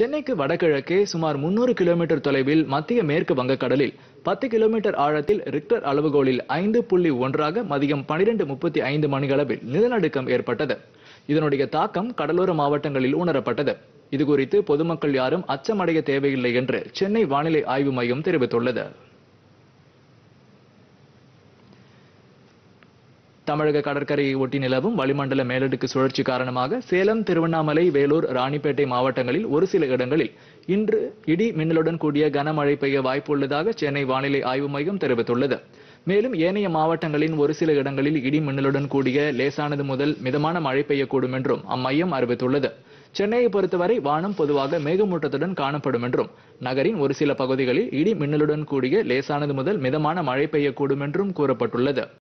சென்னைக்கு வடகிழக்கே சுமார் 300 கிலோமீட்டர் தொலைவில் மத்திய மேற்கு வங்கக்கடலில் பத்து கிலோமீட்டர் ஆழத்தில் ரிக்டர் அளவுகோலில் ஐந்து புள்ளி ஒன்றாக மதியம் பனிரெண்டு முப்பத்தி ஐந்து மணியளவில் நிலநடுக்கம் ஏற்பட்டது இதனுடைய தாக்கம் கடலோர மாவட்டங்களில் உணரப்பட்டது இதுகுறித்து பொதுமக்கள் யாரும் அச்சமடைய தேவையில்லை என்று சென்னை வானிலை ஆய்வு மையம் தெரிவித்துள்ளது தமிழக கடற்கரையை ஒட்டி நிலவும் வளிமண்டல மேலடுக்கு சுழற்சி காரணமாக சேலம் திருவண்ணாமலை வேலூர் ராணிப்பேட்டை மாவட்டங்களில் ஒரு சில இடங்களில் இன்று இடி மின்னலுடன் கூடிய கனமழை பெய்ய வாய்ப்புள்ளதாக சென்னை வானிலை ஆய்வு மையம் தெரிவித்துள்ளது மேலும் ஏனைய மாவட்டங்களின் ஒரு சில இடங்களில் இடி மின்னலுடன் கூடிய லேசானது முதல் மிதமான மழை பெய்யக்கூடும் என்றும் அம்மையம் அறிவித்துள்ளது சென்னையை பொறுத்தவரை வானம் பொதுவாக மேகமூட்டத்துடன் காணப்படும் என்றும் நகரின் ஒரு சில பகுதிகளில் இடி மின்னலுடன் கூடிய லேசானது முதல் மிதமான மழை பெய்யக்கூடும் என்றும் கூறப்பட்டுள்ளது